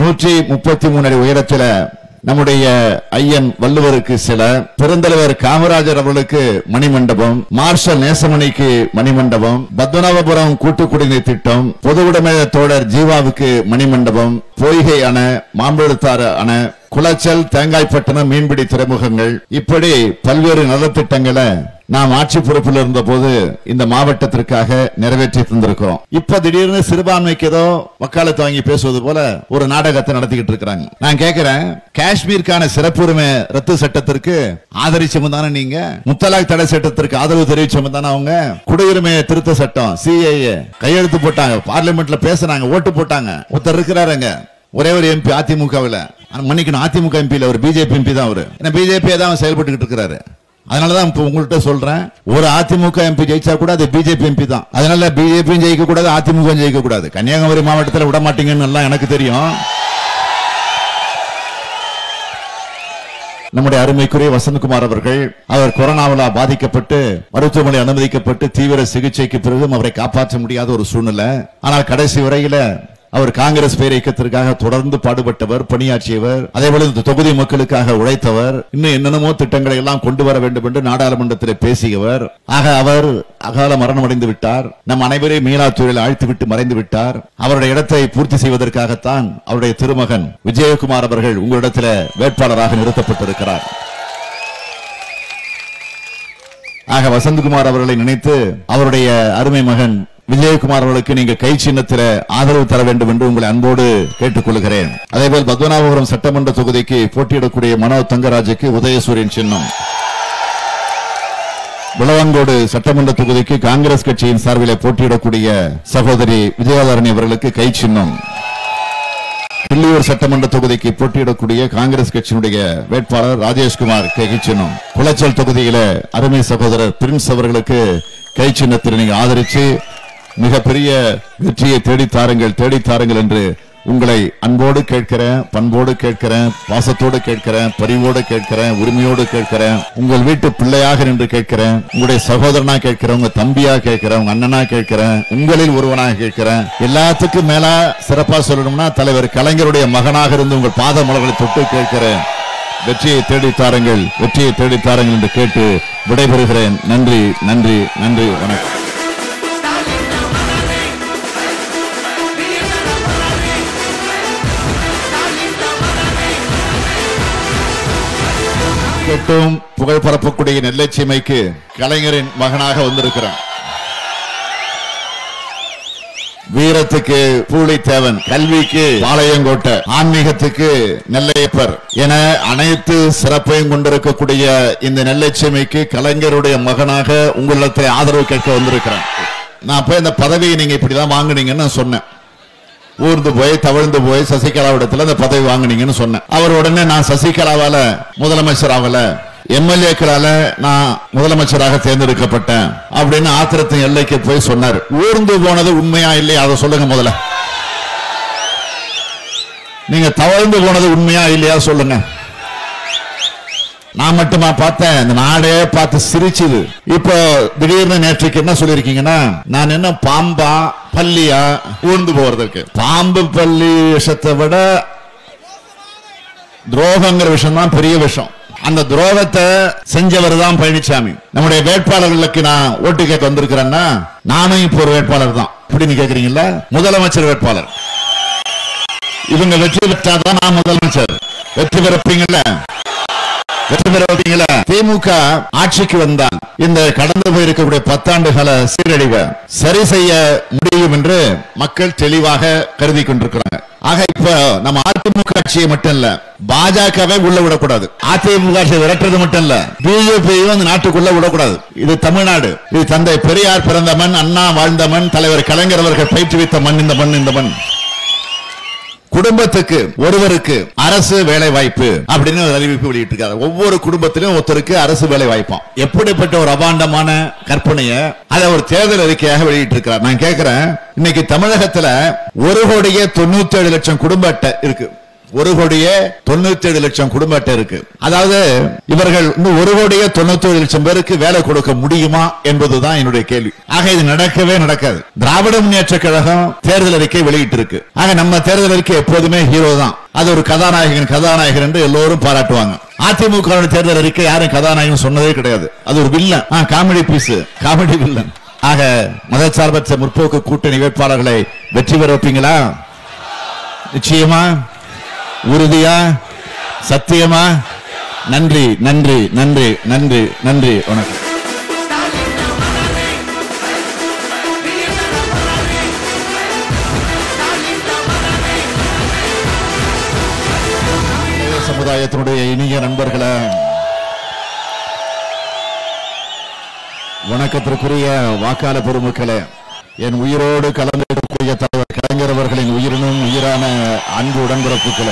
நூற்றி முப்பத்தி மூணு அடி உயரத்துல நம்முடைய ஐயன் வள்ளுவருக்கு சில பெருந்தலைவர் காமராஜர் அவர்களுக்கு மணிமண்டபம் மார்ஷல் நேசமணிக்கு மணிமண்டபம் பத்மநாபபுரம் கூட்டு குடிநீர் திட்டம் பொது உடைமை தோழர் ஜீவாவுக்கு மணிமண்டபம் பொய்கை அணை மாம்பழத்தாறு அணை குளச்சல் தேங்காய்பட்டினம் மீன்பிடி துறைமுகங்கள் இப்படி பல்வேறு நலத்திட்டங்களை நாம் ஆட்சி பொறுப்பில் இருந்த போது இந்த மாவட்டத்திற்காக நிறைவேற்றி தந்திருக்கிறோம் இப்ப திடீர்னு சிறுபான்மைக்கு ஏதோ வக்காலத்து வாங்கி பேசுவது போல ஒரு நாடகத்தை நடத்திக்கிட்டு இருக்கிறாங்க நான் கேட்கிறேன் காஷ்மீருக்கான சிறப்புரிமை ரத்து சட்டத்திற்கு ஆதரிச்சவங்க தானே நீங்க முத்தலாக் தடை சட்டத்திற்கு ஆதரவு தெரிவிச்சவங்க தானே அவங்க குடியுரிமை திருத்த சட்டம் சிஏஏ கையெழுத்து போட்டாங்க பார்லிமெண்ட்ல பேசுனாங்க ஓட்டு போட்டாங்க ஒருத்தர் இருக்கிறாருங்க ஒரே ஒரு எம்பி அதிமுகவில் மன்னிக்கணும் அதிமுக எம்பி இல்ல ஒரு பிஜேபி எம்பி தான் அவரு ஏன்னா பிஜேபி தான் அவர் செயல்பட்டுக்கிட்டு இருக்கிறாரு அதனாலதான் இப்ப உங்கள்கிட்ட சொல்றேன் ஒரு அதிமுக எம்பி ஜெயிச்சா கூட அது பிஜேபி எம்பி தான் அதனால பிஜேபியும் ஜெயிக்க கூடாது அதிமுக ஜெயிக்க கூடாது கன்னியாகுமரி மாவட்டத்தில் விட மாட்டீங்கன்னு எல்லாம் எனக்கு தெரியும் நம்முடைய அருமைக்குரிய வசந்தகுமார் அவர்கள் அவர் கொரோனாவில் பாதிக்கப்பட்டு மருத்துவமனை அனுமதிக்கப்பட்டு தீவிர சிகிச்சைக்கு பிறகும் அவரை காப்பாற்ற முடியாத ஒரு சூழ்நிலை ஆனால் கடைசி வரையில அவர் காங்கிரஸ் பேர் இயக்கத்திற்காக தொடர்ந்து பாடுபட்டவர் பணியாற்றியவர் அதே போல இந்த தொகுதி மக்களுக்காக உழைத்தவர் இன்னும் என்னென்னமோ திட்டங்களை எல்லாம் கொண்டு வர வேண்டும் என்று நாடாளுமன்றத்தில் பேசியவர் ஆக அவர் அகால மரணம் அடைந்து விட்டார் நம் அனைவரையும் மீனா துறையில் அழைத்து விட்டு மறைந்து விட்டார் அவருடைய இடத்தை பூர்த்தி செய்வதற்காகத்தான் அவருடைய திருமகன் விஜயகுமார் அவர்கள் உங்களிடத்தில் வேட்பாளராக நிறுத்தப்பட்டிருக்கிறார் ஆக வசந்தகுமார் அவர்களை நினைத்து அவருடைய அருமை மகன் விஜயகுமார் அவர்களுக்கு நீங்க கை சின்னத்தில ஆதரவு தர வேண்டும் என்று உங்களை அன்போடு கேட்டுக்கொள்கிறேன் அதேபோல் பத்மநாபபுரம் சட்டமன்ற தொகுதிக்கு போட்டியிடக்கூடிய மனோ தங்கராஜுக்கு உதயசூரியன் சின்னம் விளவங்கோடு சட்டமன்ற தொகுதிக்கு காங்கிரஸ் கட்சியின் சார்பில் போட்டியிடக்கூடிய சகோதரி விஜயதாரணி அவர்களுக்கு கை சின்னம் கிள்ளியூர் சட்டமன்ற தொகுதிக்கு போட்டியிடக்கூடிய காங்கிரஸ் கட்சியினுடைய வேட்பாளர் ராஜேஷ்குமார் கை சின்னம் குளச்சல் தொகுதியில அருமை சகோதரர் பிரின்ஸ் அவர்களுக்கு கை சின்னத்தில் நீங்க ஆதரிச்சு மிகப்பெரிய வெற்றியை தேடித் தாருங்கள் தேடித் தாருங்கள் என்று உங்களை அன்போடு கேட்கிறேன் பண்போடு கேட்கிறேன் பாசத்தோடு கேட்கிறேன் பரிவோடு கேட்கிறேன் உரிமையோடு கேட்கிறேன் உங்கள் வீட்டு பிள்ளையாக நின்று கேட்கிறேன் உங்களுடைய சகோதரனா கேட்கிறேன் உங்க தம்பியா கேட்கிறேன் உங்க அண்ணனா கேட்கிறேன் உங்களில் ஒருவனாக கேட்கிறேன் எல்லாத்துக்கும் மேலா சிறப்பா சொல்லணும்னா தலைவர் கலைஞருடைய மகனாக இருந்து உங்கள் பாத மலர்களை தொட்டு கேட்கிறேன் வெற்றியை தேடித் தாருங்கள் வெற்றியை தேடித் தாருங்கள் என்று கேட்டு விடைபெறுகிறேன் நன்றி நன்றி நன்றி வணக்கம் கேட்டும் புகழ் பரப்பக்கூடிய நெல்லை சீமைக்கு கலைஞரின் மகனாக வந்திருக்கிறான் வீரத்துக்கு பூலித்தேவன் கல்விக்கு பாளையங்கோட்டை ஆன்மீகத்துக்கு நெல்லையப்பர் என அனைத்து சிறப்பையும் கொண்டிருக்கக்கூடிய இந்த நெல்லை சீமைக்கு கலைஞருடைய மகனாக உங்களிடத்தில் ஆதரவு கேட்க வந்திருக்கிறேன் நான் போய் இந்த பதவியை நீங்க இப்படிதான் வாங்குனீங்கன்னு நான் சொன்னேன் ஊர்ந்து போய் தவழ்ந்து போய் சசிகலாவிடத்துல அந்த பதவி வாங்குனீங்கன்னு சொன்னேன் அவர் உடனே நான் சசிகலாவால முதலமைச்சர் ஆகல எம்எல்ஏக்களால நான் முதலமைச்சராக தேர்ந்தெடுக்கப்பட்டேன் அப்படின்னு ஆத்திரத்தின் எல்லைக்கு போய் சொன்னார் ஊர்ந்து போனது உண்மையா இல்லையா அதை சொல்லுங்க முதல்ல நீங்க தவழ்ந்து போனது உண்மையா இல்லையா சொல்லுங்க நான் மட்டுமா பார்த்தேன் இந்த நாடே பார்த்து சிரிச்சுது இப்போ திடீர்னு நேற்றுக்கு என்ன சொல்லிருக்கீங்கன்னா நான் என்ன பாம்பா பல்லியா ஊர்ந்து போறதுக்கு பாம்பு பல்லி விஷத்தை விட துரோகங்கிற விஷயம் தான் பெரிய விஷயம் அந்த துரோகத்தை செஞ்சவர் தான் பழனிசாமி நம்முடைய வேட்பாளர்களுக்கு நான் ஓட்டு கேட்க வந்திருக்கிறேன்னா நானும் இப்போ ஒரு வேட்பாளர் தான் இப்படின்னு கேக்குறீங்களா முதலமைச்சர் வேட்பாளர் இவங்க வெற்றி பெற்றாதான் நான் முதலமைச்சர் வெற்றி பெறப்பீங்கல்ல வெற்றி பெற வைப்பீங்களா திமுக ஆட்சிக்கு வந்தால் இந்த கடந்து போயிருக்கக்கூடிய பத்தாண்டு கால சீரழிவை சரி செய்ய முடியும் என்று மக்கள் தெளிவாக கருதி கொண்டிருக்கிறாங்க ஆக இப்ப நம்ம அதிமுக ஆட்சியை மட்டும் இல்ல பாஜகவை உள்ள விடக்கூடாது அதிமுக ஆட்சியை விரட்டுறது மட்டும் இல்ல பிஜேபியும் அந்த நாட்டுக்குள்ள விடக்கூடாது இது தமிழ்நாடு இது தந்தை பெரியார் பிறந்த மண் அண்ணா வாழ்ந்த மண் தலைவர் கலைஞர் அவர்கள் பயிற்றுவித்த மண் இந்த மண் இந்த மண் குடும்பத்துக்கு ஒருவருக்கு அரசு வேலை வாய்ப்பு அப்படின்னு ஒரு அறிவிப்பு வெளியிட்டிருக்காரு ஒவ்வொரு குடும்பத்திலும் ஒருத்தருக்கு அரசு வேலை வாய்ப்பாம் எப்படிப்பட்ட ஒரு அபாண்டமான கற்பனைய அதை ஒரு தேர்தல் அறிக்கையாக வெளியிட்டிருக்கிறார் நான் கேட்கிறேன் இன்னைக்கு தமிழகத்துல ஒரு கோடியே தொண்ணூத்தி ஏழு லட்சம் குடும்ப அட்டை இருக்கு ஒரு கோடியே தொண்ணூத்தி ஏழு லட்சம் குடும்ப அட்டை இருக்கு அதாவது இவர்கள் இன்னும் ஒரு கோடியே தொண்ணூத்தி ஏழு லட்சம் பேருக்கு வேலை கொடுக்க முடியுமா என்பதுதான் என்னுடைய கேள்வி ஆக இது நடக்கவே நடக்காது திராவிட முன்னேற்ற கழகம் தேர்தல் அறிக்கை வெளியிட்டு இருக்கு ஆக நம்ம தேர்தல் அறிக்கை எப்போதுமே ஹீரோ தான் அது ஒரு கதாநாயகன் கதாநாயகன் என்று எல்லோரும் பாராட்டுவாங்க அதிமுக வுடைய தேர்தல் அறிக்கை யாரும் கதாநாயகன் சொன்னதே கிடையாது அது ஒரு villain comedy piece comedy villain ஆக மதச்சார்பற்ற முற்போக்கு கூட்டணி வேட்பாளர்களை வெற்றி பெற வைப்பீங்களா நிச்சயமா உறுதியா சத்தியமா நன்றி நன்றி நன்றி நன்றி நன்றி வணக்கம் இளைய சமுதாயத்தினுடைய இனிய நண்பர்களே வணக்கத்திற்குரிய வாக்காள பெருமக்களே என் உயிரோடு கலந்திருக்கக்கூடிய தலைவர் கலைஞர் அவர்களின் உயிரினும் உயிரான அன்பு உடன்பிறப்புகளே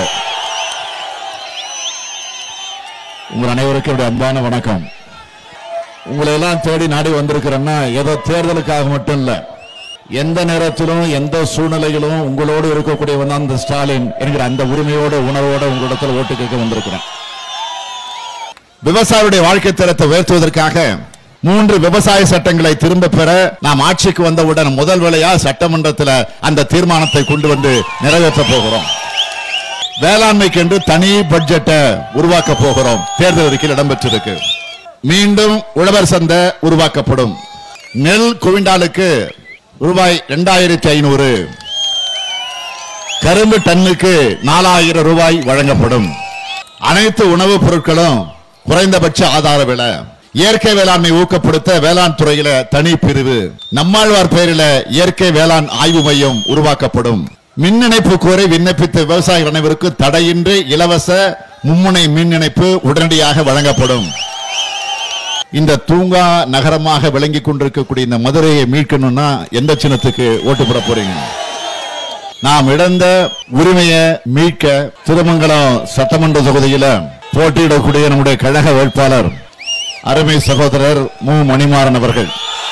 உங்கள் அனைவருக்கும் என்னுடைய அன்பான வணக்கம் உங்களை எல்லாம் தேடி நாடி வந்திருக்கிறேன்னா ஏதோ தேர்தலுக்காக மட்டும் இல்ல எந்த நேரத்திலும் எந்த சூழ்நிலையிலும் உங்களோடு இருக்கக்கூடியவன் தான் இந்த ஸ்டாலின் என்கிற அந்த உரிமையோட உணர்வோட உங்களிடத்தில் ஓட்டு கேட்க வந்திருக்கிறேன் விவசாயியுடைய வாழ்க்கை தரத்தை உயர்த்துவதற்காக மூன்று விவசாய சட்டங்களை திரும்ப பெற நாம் ஆட்சிக்கு வந்தவுடன் முதல் வேளையா சட்டமன்றத்தில் அந்த தீர்மானத்தை கொண்டு வந்து நிறைவேற்ற போகிறோம் வேளாண்மைக்கு என்று தனி பட்ஜெட்டை உருவாக்க போகிறோம் தேர்தல் அறிக்கையில் இடம்பெற்றிருக்கு மீண்டும் உழவர் சந்தை உருவாக்கப்படும் நெல் குவிண்டாலுக்கு ரூபாய் இரண்டாயிரத்தி ஐநூறு கரும்பு டன்னுக்கு நாலாயிரம் ரூபாய் வழங்கப்படும் அனைத்து உணவுப் பொருட்களும் குறைந்தபட்ச ஆதார விலை இயற்கை வேளாண்மை ஊக்கப்படுத்த வேளாண் துறையில தனி பிரிவு நம்மாழ்வார் பெயரில இயற்கை வேளாண் ஆய்வு மையம் உருவாக்கப்படும் மின் இணைப்பு கோரி விண்ணப்பித்த விவசாயிகள் அனைவருக்கும் தடையின்றி இலவச மும்முனை மின் இணைப்பு உடனடியாக வழங்கப்படும் இந்த தூங்கா நகரமாக விளங்கி கொண்டிருக்கக்கூடிய இந்த மதுரையை மீட்கணும்னா எந்த சின்னத்துக்கு ஓட்டு போட போறீங்க நாம் இழந்த உரிமையை மீட்க திருமங்கலம் சட்டமன்ற தொகுதியில போட்டியிடக்கூடிய நம்முடைய கழக வேட்பாளர் அருமை சகோதரர் மு மணிமாறன் அவர்கள்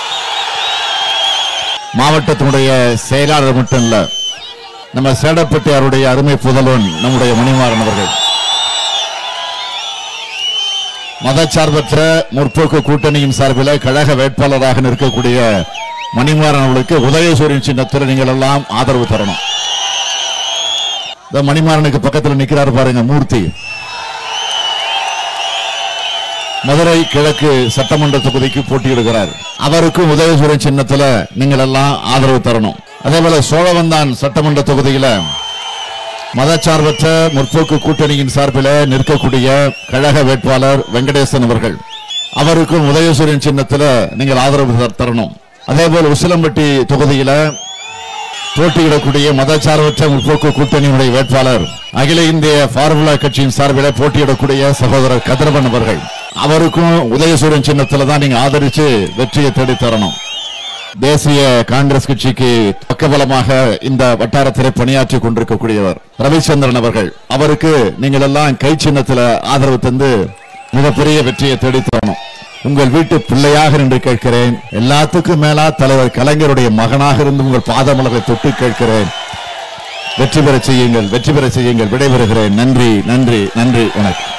மாவட்டத்தினுடைய செயலாளர் மட்டும் இல்ல நம்ம சேடப்பட்டியாருடைய அருமை புதல்வன் நம்முடைய மணிமாறன் அவர்கள் மதச்சார்பற்ற முற்போக்கு கூட்டணியின் சார்பில் கழக வேட்பாளராக நிற்கக்கூடிய மணிமாறன் அவர்களுக்கு உதயசூரியன் சின்னத்தில் நீங்கள் எல்லாம் ஆதரவு தரணும் இந்த மணிமாறனுக்கு பக்கத்தில் நிக்கிறாரு பாருங்க மூர்த்தி மதுரை கிழக்கு சட்டமன்ற தொகுதிக்கு போட்டியிடுகிறார் அவருக்கும் உதயசூரியன் சின்னத்துல நீங்கள் எல்லாம் ஆதரவு தரணும் அதே போல சோழவந்தான் சட்டமன்ற தொகுதியில மதச்சார்பற்ற முற்போக்கு கூட்டணியின் சார்பில் நிற்கக்கூடிய கழக வேட்பாளர் வெங்கடேசன் அவர்கள் அவருக்கும் உதயசூரியன் சின்னத்துல நீங்கள் ஆதரவு தர- தரணும் அதே போல் உசிலம்பட்டி தொகுதியில போட்டியிடக்கூடிய மதச்சார்பற்ற முற்போக்கு கூட்டணியினுடைய வேட்பாளர் அகில இந்திய பார்முலா கட்சியின் சார்பில் போட்டியிடக்கூடிய சகோதரர் கதிரவன் அவர்கள் அவருக்கும் உதயசூரியன் சின்னத்துல தான் நீங்க ஆதரிச்சு வெற்றியை தேடி தரணும் தேசிய காங்கிரஸ் கட்சிக்கு பக்கபலமாக இந்த வட்டாரத்திலே பணியாற்றி கொண்டிருக்கக்கூடியவர் ரவிச்சந்திரன் அவர்கள் அவருக்கு நீங்கள் எல்லாம் கை சின்னத்துல ஆதரவு தந்து மிகப்பெரிய வெற்றியை தேடி தரணும் உங்கள் வீட்டு பிள்ளையாக நின்று கேட்கிறேன் எல்லாத்துக்கும் மேலா தலைவர் கலைஞருடைய மகனாக இருந்து உங்கள் பாதமலரை தொட்டு கேட்கிறேன் வெற்றி பெற செய்யுங்கள் வெற்றி பெற செய்யுங்கள் விடைபெறுகிறேன் நன்றி நன்றி நன்றி வணக்கம்